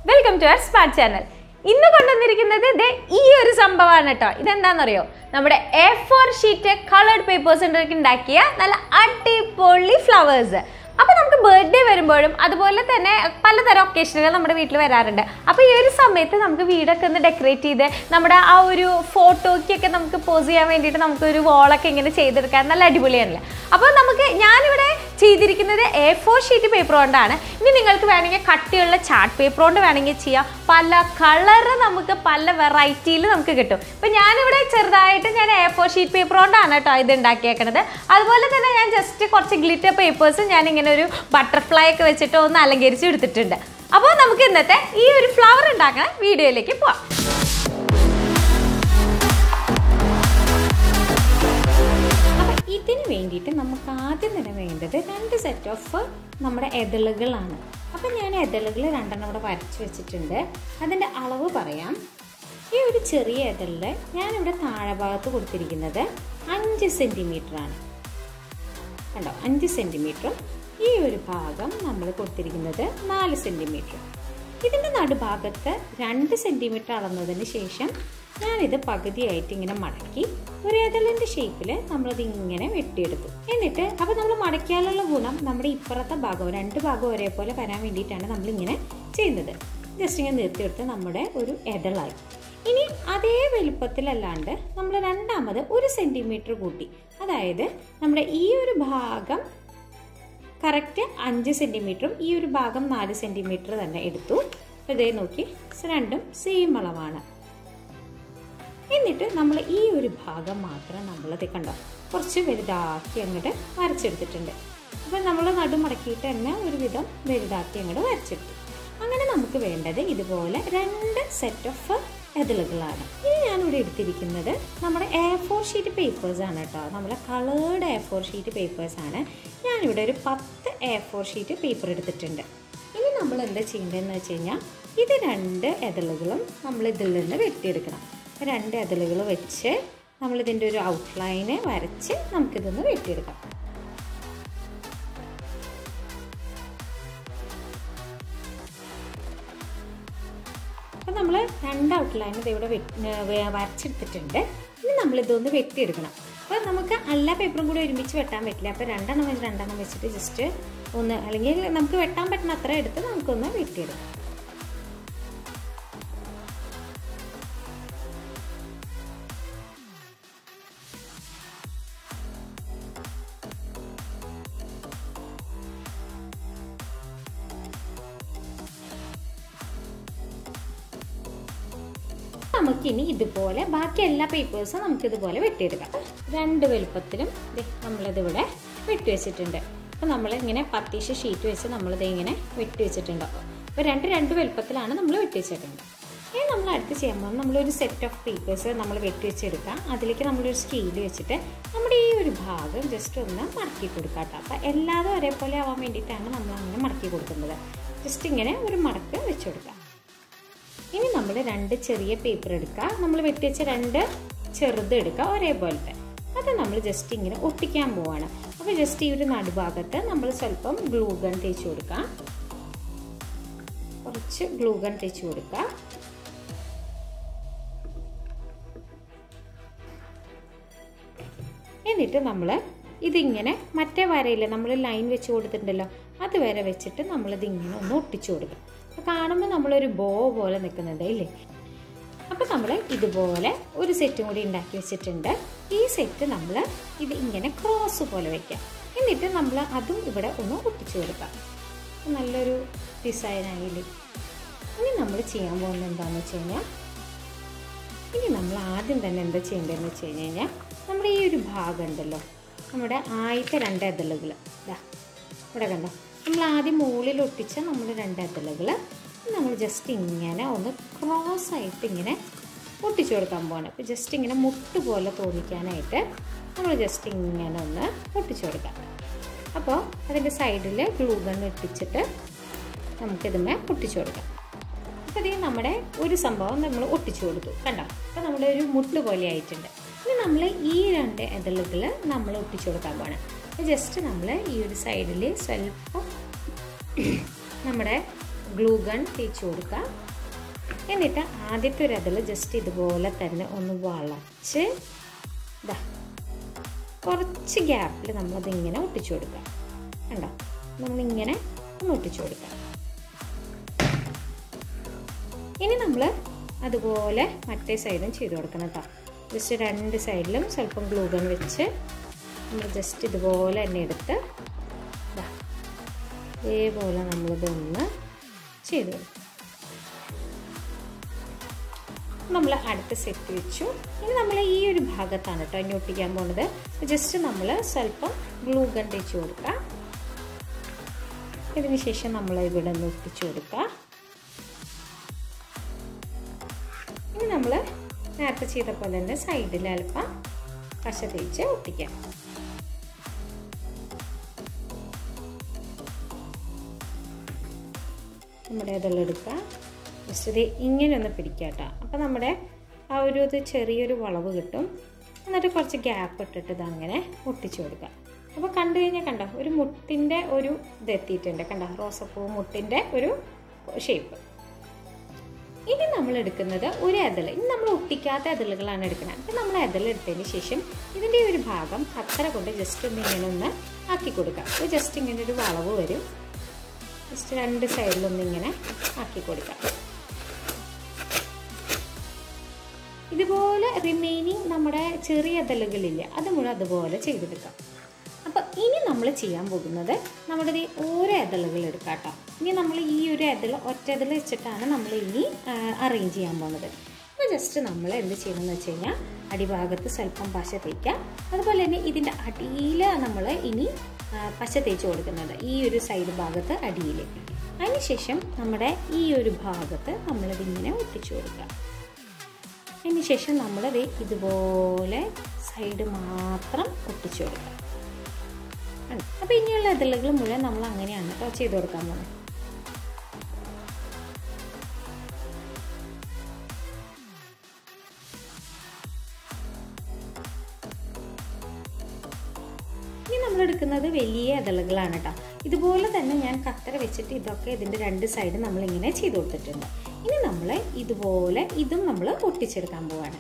welcome to our smart channel ഇന്ന് കൊണ്ടുവന്നിരിക്കുന്നത് ദേ ഈ ഒരു സംഭവമാണ് കേട്ടോ ഇതെന്താണെന്നറിയോ നമ്മുടെ A four sheet coloured papers ഉണ്ടാക്കിയ നല്ല അടിപൊളി ഫ്ലവേഴ്സ് അപ്പോൾ നമുക്ക് ബർത്ത്ഡേ വരുമ്പോഴും അതുപോലെ തന്നെ പലതരം ഒക്കേഷനുകൾ നമ്മുടെ വീട്ടിൽ വരാറുണ്ട് അപ്പോൾ ഈ ഒരു സമയത്ത് നമുക്ക് വീടൊക്കെ ഒന്ന് ഡെക്കറേറ്റ് ചെയ്ത് നമ്മുടെ ആ ഒരു ഫോട്ടോയ്ക്കൊക്കെ നമുക്ക് പോസ് ചെയ്യാൻ വേണ്ടിയിട്ട് നമുക്ക് ഒരു വോളൊക്കെ ഇങ്ങനെ ചെയ്തെടുക്കാൻ നല്ല അടിപൊളിയാണല്ലേ അപ്പോൾ നമുക്ക് ഞാനിവിടെ ചെയ്തിരിക്കുന്നത് എ ഫോർ ഷീറ്റ് പേപ്പർ കൊണ്ടാണ് ഇനി നിങ്ങൾക്ക് വേണമെങ്കിൽ കട്ടിയുള്ള ചാർട്ട് പേപ്പർ കൊണ്ട് വേണമെങ്കിൽ ചെയ്യാം പല കളറ് നമുക്ക് പല വെറൈറ്റിയിൽ നമുക്ക് കിട്ടും ഇപ്പം ഞാനിവിടെ ചെറുതായിട്ട് ഞാൻ എ ഫോർ ഷീറ്റ് പേപ്പർ കൊണ്ടാണ് കേട്ടോ ഇത് ഉണ്ടാക്കിയേക്കണത് അതുപോലെ തന്നെ ഞാൻ ജസ്റ്റ് കുറച്ച് ഗ്ലിറ്റർ പേപ്പേഴ്സ് ഞാൻ ഇങ്ങനെ ഒരു ബട്ടർഫ്ലൈ ഒക്കെ വെച്ചിട്ട് ഒന്ന് അലങ്കരിച്ച് എടുത്തിട്ടുണ്ട് അപ്പോൾ നമുക്ക് ഇന്നത്തെ ഈ ഒരു ഫ്ലവർ ഉണ്ടാക്കുന്ന വീഡിയോയിലേക്ക് പോവാം അപ്പം ഇതിന് വേണ്ടിയിട്ട് നമുക്ക് ആദ്യം തന്നെ വേണ്ടത് രണ്ട് സെറ്റ് ഓഫ് നമ്മുടെ എതളുകളാണ് അപ്പം ഞാൻ എതളുകൾ രണ്ടെണ്ണം ഇവിടെ വരച്ച് വെച്ചിട്ടുണ്ട് അതിൻ്റെ അളവ് പറയാം ഈ ഒരു ചെറിയ എതളിൽ ഞാനിവിടെ താഴെ ഭാഗത്ത് കൊടുത്തിരിക്കുന്നത് അഞ്ച് സെൻറ്റിമീറ്റർ ആണ് കണ്ടോ അഞ്ച് സെൻറ്റിമീറ്ററും ഈ ഒരു ഭാഗം നമ്മൾ കൊടുത്തിരിക്കുന്നത് നാല് സെൻറ്റിമീറ്റർ ഇതിൻ്റെ നടുഭാഗത്ത് രണ്ട് സെൻറ്റിമീറ്റർ അളന്നതിന് ശേഷം ഞാനിത് പകുതിയായിട്ട് ഇങ്ങനെ മടക്കി ഒരു ഏതളിൻ്റെ ഷേപ്പിൽ നമ്മളത് ഇങ്ങനെ വെട്ടിയെടുത്തു എന്നിട്ട് അപ്പോൾ നമ്മൾ മടക്കിയാലുള്ള ഗുണം നമ്മുടെ ഇപ്പുറത്തെ ഭാഗവും രണ്ട് ഭാഗവും ഒരേപോലെ വരാൻ വേണ്ടിയിട്ടാണ് നമ്മളിങ്ങനെ ചെയ്യുന്നത് ജസ്റ്റ് ഇങ്ങനെ നിർത്തിയെടുത്ത് നമ്മുടെ ഒരു എതളായി ഇനി അതേ വലുപ്പത്തിലല്ലാണ്ട് നമ്മൾ രണ്ടാമത് ഒരു സെൻറ്റിമീറ്റർ കൂട്ടി അതായത് നമ്മുടെ ഈ ഒരു ഭാഗം കറക്റ്റ് അഞ്ച് സെൻറ്റിമീറ്ററും ഈ ഒരു ഭാഗം നാല് സെൻറ്റിമീറ്റർ തന്നെ എടുത്തു ഇതേ നോക്കി രണ്ടും സെയിം അളവാണ് എന്നിട്ട് നമ്മൾ ഈ ഒരു ഭാഗം മാത്രം നമ്മളത് കണ്ടോ കുറച്ച് വലുതാക്കി അങ്ങോട്ട് വരച്ചെടുത്തിട്ടുണ്ട് അപ്പം നമ്മൾ നടുമടക്കിയിട്ട് തന്നെ ഒരുവിധം വലുതാക്കി അങ്ങോട്ട് വരച്ചെടുത്തു അങ്ങനെ നമുക്ക് വേണ്ടത് ഇതുപോലെ രണ്ട് സെറ്റ് ഓഫ് എതിളുകളാണ് ഇനി ഞാനിവിടെ എടുത്തിരിക്കുന്നത് നമ്മുടെ എ ഫോർ ഷീറ്റ് പേപ്പേഴ്സ് ആണ് കേട്ടോ നമ്മുടെ coloured A four sheet papers ആണ് ഞാനിവിടെ ഒരു പത്ത് എ ഫോർ ഷീറ്റ് പേപ്പർ എടുത്തിട്ടുണ്ട് ഇനി നമ്മൾ എന്താ ചെയ്യേണ്ടതെന്ന് വെച്ച് കഴിഞ്ഞാൽ ഇത് രണ്ട് എതളുകളും നമ്മൾ ഇതിൽ നിന്ന് വെട്ടിയെടുക്കണം രണ്ട് എതളുകൾ വെച്ച് നമ്മളിതിൻ്റെ ഒരു ഔട്ട്ലൈന് വരച്ച് നമുക്കിതൊന്ന് വെട്ടിയെടുക്കാം അപ്പം നമ്മൾ രണ്ട് ഔട്ട്ലൈൻ ഇവിടെ വരച്ചെടുത്തിട്ടുണ്ട് ഇനി നമ്മളിതൊന്ന് വെട്ടിയെടുക്കണം അപ്പോൾ നമുക്ക് എല്ലാ പേപ്പറും കൂടി ഒരുമിച്ച് വെട്ടാൻ പറ്റില്ല അപ്പോൾ രണ്ടെണ്ണം വെച്ച് രണ്ടെണ്ണം വെച്ചിട്ട് ജസ്റ്റ് ഒന്ന് അല്ലെങ്കിൽ നമുക്ക് വെട്ടാൻ പറ്റുന്ന അത്ര എടുത്ത് നമുക്കൊന്ന് വെട്ടിയെടുക്കാം നമുക്കിനി ഇതുപോലെ ബാക്കി എല്ലാ പേപ്പേഴ്സും നമുക്ക് ഇതുപോലെ വെട്ടിയെടുക്കാം രണ്ട് വലുപ്പത്തിലും നമ്മളിതിവിടെ വെട്ടി വെച്ചിട്ടുണ്ട് അപ്പോൾ നമ്മൾ ഇങ്ങനെ പത്തീശ ഷീറ്റ് വെച്ച് നമ്മളിത് ഇങ്ങനെ വെട്ടി വെച്ചിട്ടുണ്ട് അപ്പോൾ രണ്ട് രണ്ട് വലുപ്പത്തിലാണ് നമ്മൾ വെട്ടി വെച്ചിട്ടുണ്ട് ഇനി നമ്മൾ അടുത്ത് ചെയ്യാൻ പോകുന്നത് നമ്മളൊരു സെറ്റ് ഓഫ് പേപ്പേഴ്സ് നമ്മൾ വെട്ടി വെച്ചെടുക്കാം അതിലേക്ക് നമ്മളൊരു സ്കെയിൽ വെച്ചിട്ട് നമ്മുടെ ഈ ഒരു ഭാഗം ജസ്റ്റ് ഒന്ന് മടക്കി കൊടുക്കാം കേട്ടോ അപ്പോൾ എല്ലാതും ഒരേപോലെ ആവാൻ വേണ്ടിയിട്ടാണ് നമ്മൾ അങ്ങനെ മടക്കി കൊടുക്കുന്നത് ജസ്റ്റ് ഇങ്ങനെ ഒരു മടക്ക് വെച്ച് കൊടുക്കാം ഇനി നമ്മൾ രണ്ട് ചെറിയ പേപ്പർ എടുക്കുക നമ്മൾ വെട്ടിവെച്ച രണ്ട് ചെറുത് എടുക്കുക ഒരേപോലത്തെ അത് നമ്മൾ ജസ്റ്റ് ഇങ്ങനെ ഒട്ടിക്കാൻ പോവാണ് അപ്പോൾ ജസ്റ്റ് ഈ ഒരു നടുഭാഗത്ത് നമ്മൾ സ്വല്പം ഗ്ലൂ ഗൺ തേച്ച് കൊടുക്കാം കുറച്ച് ഗ്ലൂ ഗൺ തേച്ച് കൊടുക്കുക എന്നിട്ട് നമ്മൾ ഇതിങ്ങനെ മറ്റേ വരയില്ല നമ്മൾ ലൈൻ വെച്ച് കൊടുത്തിട്ടുണ്ടല്ലോ അത് വരെ വെച്ചിട്ട് നമ്മളിത് ഇങ്ങനെ ഒന്ന് ഒട്ടിച്ചു കൊടുക്കും അപ്പോൾ കാണുമ്പോൾ നമ്മളൊരു ബോ പോലെ നിൽക്കുന്നുണ്ട് ഇല്ലേ അപ്പോൾ നമ്മൾ ഇതുപോലെ ഒരു സെറ്റും കൂടി ഉണ്ടാക്കി വെച്ചിട്ടുണ്ട് ഈ സെറ്റ് നമ്മൾ ഇത് ഇങ്ങനെ ക്രോസ് പോലെ വെക്കാം എന്നിട്ട് നമ്മൾ അതും ഇവിടെ ഒന്ന് ഒട്ടിച്ചു കൊടുക്കാം നല്ലൊരു ഡിസൈൻ ആയില്ലേ ഇനി നമ്മൾ ചെയ്യാൻ പോകുന്നത് എന്താണെന്ന് വെച്ച് കഴിഞ്ഞാൽ ഇനി നമ്മൾ ആദ്യം തന്നെ എന്താ ചെയ്യേണ്ടതെന്ന് വെച്ച് കഴിഞ്ഞ് കഴിഞ്ഞാൽ നമ്മുടെ ഈ ഒരു ഭാഗം ഉണ്ടല്ലോ നമ്മുടെ ആദ്യത്തെ രണ്ട് എതളുകൾ ഇതാ ഇവിടെ കണ്ടോ നമ്മൾ ആദ്യം മുകളിൽ ഒട്ടിച്ച നമ്മുടെ രണ്ട് എതളുകൾ നമ്മൾ ജസ്റ്റ് ഇങ്ങനെ ഒന്ന് ക്രോസ് ആയിട്ട് ഇങ്ങനെ ഒട്ടിച്ചു കൊടുക്കാൻ പോകണം അപ്പോൾ ജസ്റ്റ് ഇങ്ങനെ മുട്ട് പോലെ തോന്നിക്കാനായിട്ട് നമ്മൾ ജസ്റ്റ് ഇങ്ങനെ ഒന്ന് ഒട്ടിച്ചു കൊടുക്കാം അപ്പോൾ അതിൻ്റെ സൈഡിൽ ഗ്ലൂ ഗൺ ഒട്ടിച്ചിട്ട് നമുക്കിതുമേ ഒട്ടിച്ചു കൊടുക്കാം അപ്പോൾ ഇത് നമ്മുടെ ഒരു സംഭവം നമ്മൾ ഒട്ടിച്ചു കൊടുത്തു കണ്ടോ അപ്പോൾ നമ്മുടെ ഒരു മുട്ട് പോലെ ആയിട്ടുണ്ട് ഇനി നമ്മൾ ഈ രണ്ട് എതളുകൾ നമ്മൾ ഒട്ടിച്ചു കൊടുക്കാൻ പോകണം അപ്പോൾ ജസ്റ്റ് നമ്മൾ ഈ ഒരു സൈഡിൽ സ്വല്പം നമ്മുടെ ഗ്ലൂ ഗൺ തേച്ച് കൊടുക്കുക എന്നിട്ട് ആദ്യത്തെ ഒരു അതിൽ ജസ്റ്റ് ഇതുപോലെ തന്നെ ഒന്ന് വളച്ച് ഇതാ കുറച്ച് ഗ്യാപ്പിൽ നമ്മളതിങ്ങനെ ഒട്ടിച്ചു കൊടുക്കുക കണ്ടോ നമ്മളിങ്ങനെ ഒന്ന് ഒട്ടിച്ചു കൊടുക്കുക ഇനി നമ്മൾ അതുപോലെ മറ്റേ സൈഡും ചെയ്ത് കൊടുക്കണം കേട്ടോ ജസ്റ്റ് രണ്ട് സൈഡിലും സ്വല്പം ഗ്ലൂഗൺ വെച്ച് നമ്മൾ ജസ്റ്റ് ഇതുപോലെ തന്നെ എടുത്ത് ഇതാ ഇതേപോലെ നമ്മളിതൊന്ന് ചെയ്ത് കൊടുക്കും നമ്മൾ അടുത്ത സെറ്റ് വെച്ചു ഇനി നമ്മൾ ഈ ഒരു ഭാഗത്താണ് കേട്ടോ ഇനി ഒട്ടിക്കാൻ പോകുന്നത് ജസ്റ്റ് നമ്മൾ സ്വല്പം ഗ്ലൂ ഗൺ തേച്ച് കൊടുക്കുക ഇതിന് ശേഷം നമ്മൾ ഇവിടെ ഒന്ന് ഒട്ടിച്ചു കൊടുക്കുക ഇനി നമ്മൾ നേരത്തെ ചെയ്ത പോലെ തന്നെ സൈഡിൽ അല്പം പശ തേച്ച് ഒട്ടിക്കാം നമ്മുടെ ഇതെല്ലാം എടുക്കുക ജസ്റ്റ് ഇത് ഇങ്ങനെ ഒന്ന് പിടിക്കുക കേട്ടോ അപ്പോൾ നമ്മുടെ ആ ഒരു ഇത് ചെറിയൊരു വളവ് കിട്ടും എന്നിട്ട് കുറച്ച് ഗ്യാപ്പ് ഇട്ടിട്ട് ഇതങ്ങനെ ഒട്ടിച്ചു കൊടുക്കുക അപ്പോൾ കണ്ടു കഴിഞ്ഞാൽ കണ്ടോ ഒരു മുട്ടിൻ്റെ ഒരു ഇത് എത്തിയിട്ടുണ്ട് കണ്ടോ റോസപ്പൂ മുട്ടിൻ്റെ ഒരു ഷേപ്പ് ഇനി നമ്മൾ എടുക്കുന്നത് ഒരു എതൾ ഇനി നമ്മൾ ഒട്ടിക്കാത്ത എതളുകളാണ് എടുക്കുന്നത് അപ്പം നമ്മൾ എതൾ എടുത്തതിന് ശേഷം ഇതിൻ്റെ ഒരു ഭാഗം അത്ര കൊണ്ട് ജസ്റ്റ് ഒന്ന് ഇങ്ങനെ ഒന്ന് ആക്കി കൊടുക്കുക അപ്പോൾ ജസ്റ്റ് ഇങ്ങനെ ഒരു വളവ് വരും ജസ്റ്റ് രണ്ട് സൈഡിലൊന്ന് ഇങ്ങനെ ആക്കി കൊടുക്കാം ഇതുപോലെ റിമൈനിങ് നമ്മുടെ ചെറിയ ഇതളുകളില്ല അത് മുഴുവൻ അതുപോലെ ചെയ്തെടുക്കാം അപ്പോൾ ഇനി നമ്മൾ ചെയ്യാൻ പോകുന്നത് നമ്മുടെ ഈ ഓരോ ഇതളുകൾ എടുക്കാം കേട്ടോ ഇനി നമ്മൾ ഈ ഒരു ഇതൾ ഒറ്റ ഇതൾ വെച്ചിട്ടാണ് നമ്മൾ ഇനി അറേഞ്ച് ചെയ്യാൻ പോകുന്നത് അപ്പോൾ ജസ്റ്റ് നമ്മൾ എന്ത് ചെയ്യണമെന്ന് വെച്ച് കഴിഞ്ഞാൽ അടിഭാഗത്ത് സ്വല്പം പശ തേക്കാം അതുപോലെ തന്നെ ഇതിൻ്റെ അടിയിൽ നമ്മൾ ഇനി പശ തേച്ച് കൊടുക്കുന്നത് ഈ ഒരു സൈഡ് ഭാഗത്ത് അടിയിൽ അതിനുശേഷം നമ്മുടെ ഈ ഒരു ഭാഗത്ത് നമ്മളിതിങ്ങനെ ഒട്ടിച്ചു കൊടുക്കുക അതിനുശേഷം നമ്മളത് ഇതുപോലെ സൈഡ് മാത്രം ഒട്ടിച്ചു കൊടുക്കുക അപ്പോൾ ഇനിയുള്ള ഇതളുകൾ മുഴുവൻ നമ്മൾ അങ്ങനെയാണ് കേട്ടോ ചെയ്ത് കൊടുക്കാൻ പോകുന്നത് ഇനി നമ്മൾ എടുക്കുന്നത് വലിയ ഇതളുകളാണ് കേട്ടോ ഇതുപോലെ തന്നെ ഞാൻ കത്തര വെച്ചിട്ട് ഇതൊക്കെ ഇതിൻ്റെ രണ്ട് സൈഡ് നമ്മളിങ്ങനെ ചെയ്ത് കൊടുത്തിട്ടുണ്ട് ഇനി നമ്മൾ ഇതുപോലെ ഇതും നമ്മൾ ഒട്ടിച്ചെടുക്കാൻ പോവാണ്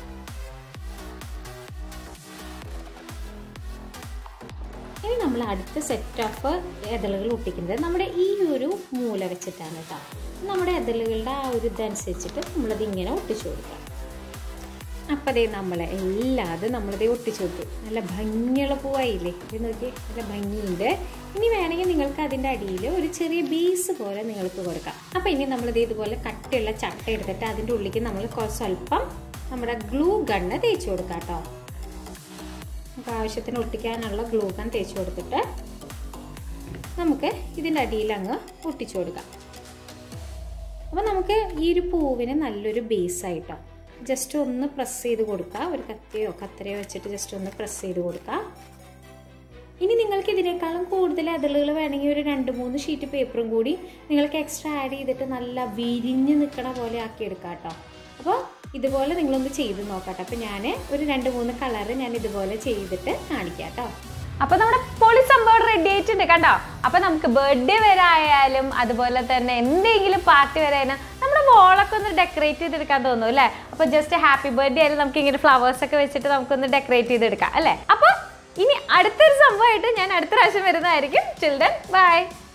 ഇനി നമ്മൾ അടുത്ത സെറ്റ് ഓഫ് ഇതളുകൾ ഒട്ടിക്കുന്നത് നമ്മുടെ ഈ ഒരു മൂല വെച്ചിട്ടാണ് കേട്ടോ നമ്മുടെ ഇതളുകളുടെ ആ ഒരു ഇതനുസരിച്ചിട്ട് നമ്മളത് ഇങ്ങനെ ഒട്ടിച്ചു കൊടുക്കാം അപ്പം അതേ നമ്മളെ എല്ലാതും നമ്മളിത് ഒട്ടിച്ചു കൊടുത്തു നല്ല ഭംഗിയുള്ള പൂവായില്ലേ ഇത് നോക്കി നല്ല ഭംഗിയുണ്ട് ഇനി വേണമെങ്കിൽ നിങ്ങൾക്ക് അതിൻ്റെ അടിയിൽ ഒരു ചെറിയ ബേസ് പോലെ നിങ്ങൾക്ക് കൊടുക്കാം അപ്പം ഇനി നമ്മളിത് ഇതുപോലെ കട്ടിയുള്ള ചട്ട എടുത്തിട്ട് അതിൻ്റെ ഉള്ളിലേക്ക് നമ്മൾ സ്വല്പം നമ്മുടെ ഗ്ലൂ ഗണ്ണ് തേച്ച് കൊടുക്കാം കേട്ടോ നമുക്ക് ആവശ്യത്തിന് ഒട്ടിക്കാനുള്ള ഗ്ലൂ ഗൺ തേച്ച് കൊടുത്തിട്ട് നമുക്ക് ഇതിൻ്റെ അടിയിൽ അങ്ങ് ഒട്ടിച്ചു കൊടുക്കാം അപ്പോൾ നമുക്ക് ഈ ഒരു പൂവിന് നല്ലൊരു ബേസ് ആയിട്ടോ ജസ്റ്റ് ഒന്ന് പ്രസ് ചെയ്ത് കൊടുക്കുക ഒരു കത്തിയോ കത്തരയോ വെച്ചിട്ട് ജസ്റ്റ് ഒന്ന് പ്രസ് ചെയ്ത് കൊടുക്കുക ഇനി നിങ്ങൾക്ക് ഇതിനേക്കാളും കൂടുതൽ അതിളുകൾ വേണമെങ്കിൽ ഒരു രണ്ട് മൂന്ന് ഷീറ്റ് പേപ്പറും കൂടി നിങ്ങൾക്ക് എക്സ്ട്രാ ആഡ് ചെയ്തിട്ട് നല്ല വിരിഞ്ഞ് നിൽക്കണ പോലെ ആക്കി എടുക്കാം കേട്ടോ അപ്പോൾ ഇതുപോലെ നിങ്ങളൊന്ന് ചെയ്ത് നോക്കട്ടെ അപ്പോൾ ഞാൻ ഒരു രണ്ട് മൂന്ന് കളറ് ഞാൻ ഇതുപോലെ ചെയ്തിട്ട് കാണിക്കാം കേട്ടോ അപ്പൊ നമ്മുടെ പൊളി സംഭവം റെഡി ആയിട്ടുണ്ട് കണ്ടോ അപ്പൊ നമുക്ക് ബർത്ത്ഡേ വരെ ആയാലും അതുപോലെ തന്നെ എന്തെങ്കിലും പാർട്ടി വരെ ആയാലും നമ്മുടെ വോളൊക്കെ ഒന്ന് ഡെക്കറേറ്റ് ചെയ്തെടുക്കാൻ തോന്നും അല്ലേ അപ്പൊ ജസ്റ്റ് ഹാപ്പി ബർത്ത്ഡേ ആയാലും നമുക്ക് ഇങ്ങനെ ഫ്ലവേഴ്സ് ഒക്കെ വെച്ചിട്ട് നമുക്കൊന്ന് ഡെക്കറേറ്റ് ചെയ്തെടുക്കാം അല്ലേ അപ്പൊ ഇനി അടുത്തൊരു സംഭവമായിട്ട് ഞാൻ അടുത്ത പ്രാവശ്യം വരുന്നതായിരിക്കും ചിൽഡ്രൻ ബൈ